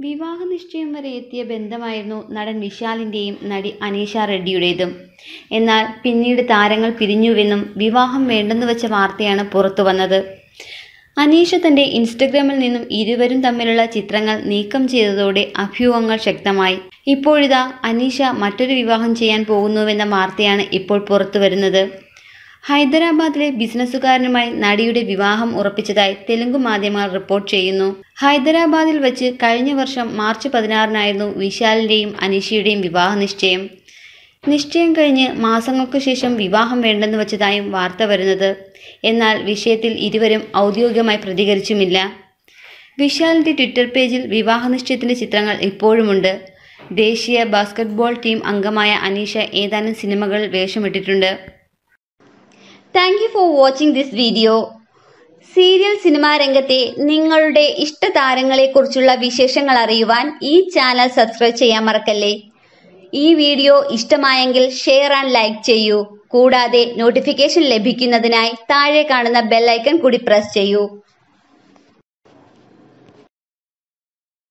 വിവാഹ നിശ്ചയം വരെ എത്തിയ ബന്ധമായിരുന്നു നടൻ വിശാലിൻ്റെയും നടി അനീഷ റെഡ്ഡിയുടേതും എന്നാൽ പിന്നീട് താരങ്ങൾ പിരിഞ്ഞുവെന്നും വിവാഹം വേണ്ടെന്ന് വെച്ച വാർത്തയാണ് പുറത്തു വന്നത് അനീഷ തൻ്റെ ഇൻസ്റ്റഗ്രാമിൽ നിന്നും ഇരുവരും തമ്മിലുള്ള ചിത്രങ്ങൾ നീക്കം ചെയ്തതോടെ അഭ്യൂഹങ്ങൾ ശക്തമായി ഇപ്പോഴിതാ അനീഷ മറ്റൊരു വിവാഹം ചെയ്യാൻ പോകുന്നുവെന്ന വാർത്തയാണ് ഇപ്പോൾ പുറത്തു വരുന്നത് ഹൈദരാബാദിലെ ബിസിനസ്സുകാരനുമായി നടിയുടെ വിവാഹം ഉറപ്പിച്ചതായി തെലുങ്ക് മാധ്യമങ്ങൾ റിപ്പോർട്ട് ചെയ്യുന്നു ഹൈദരാബാദിൽ വച്ച് കഴിഞ്ഞ വർഷം മാർച്ച് പതിനാറിനായിരുന്നു വിശാലിൻ്റെയും അനീഷയുടെയും വിവാഹ നിശ്ചയം നിശ്ചയം കഴിഞ്ഞ് മാസങ്ങൾക്കു ശേഷം വിവാഹം വേണ്ടെന്ന് വച്ചതായും വാർത്ത വരുന്നത് എന്നാൽ വിഷയത്തിൽ ഇരുവരും ഔദ്യോഗികമായി പ്രതികരിച്ചുമില്ല വിശാലിൻ്റെ ട്വിറ്റർ പേജിൽ വിവാഹ നിശ്ചയത്തിൻ്റെ ചിത്രങ്ങൾ ഇപ്പോഴുമുണ്ട് ദേശീയ ബാസ്കറ്റ്ബോൾ ടീം അംഗമായ അനീഷ ഏതാനും സിനിമകളിൽ വേഷമിട്ടിട്ടുണ്ട് thank you for watching this video serial cinema രംഗത്തെ നിങ്ങളുടെ ഇഷ്ട താരങ്ങളെക്കുറിച്ചുള്ള വിശേഷങ്ങൾ അറിയുവാൻ ഈ ചാനൽ സബ്സ്ക്രൈബ് ചെയ്യാൻ മറക്കല്ലേ ഈ വീഡിയോ ഇഷ്ടമായെങ്കിൽ ഷെയർ ആൻഡ് ലൈക്ക് ചെയ്യൂ കൂടാതെ നോട്ടിഫിക്കേഷൻ ലഭിക്കുന്നതിനായി താഴെ കാണുന്ന ബെൽ ഐക്കൺ കൂടി പ്രസ് ചെയ്യൂ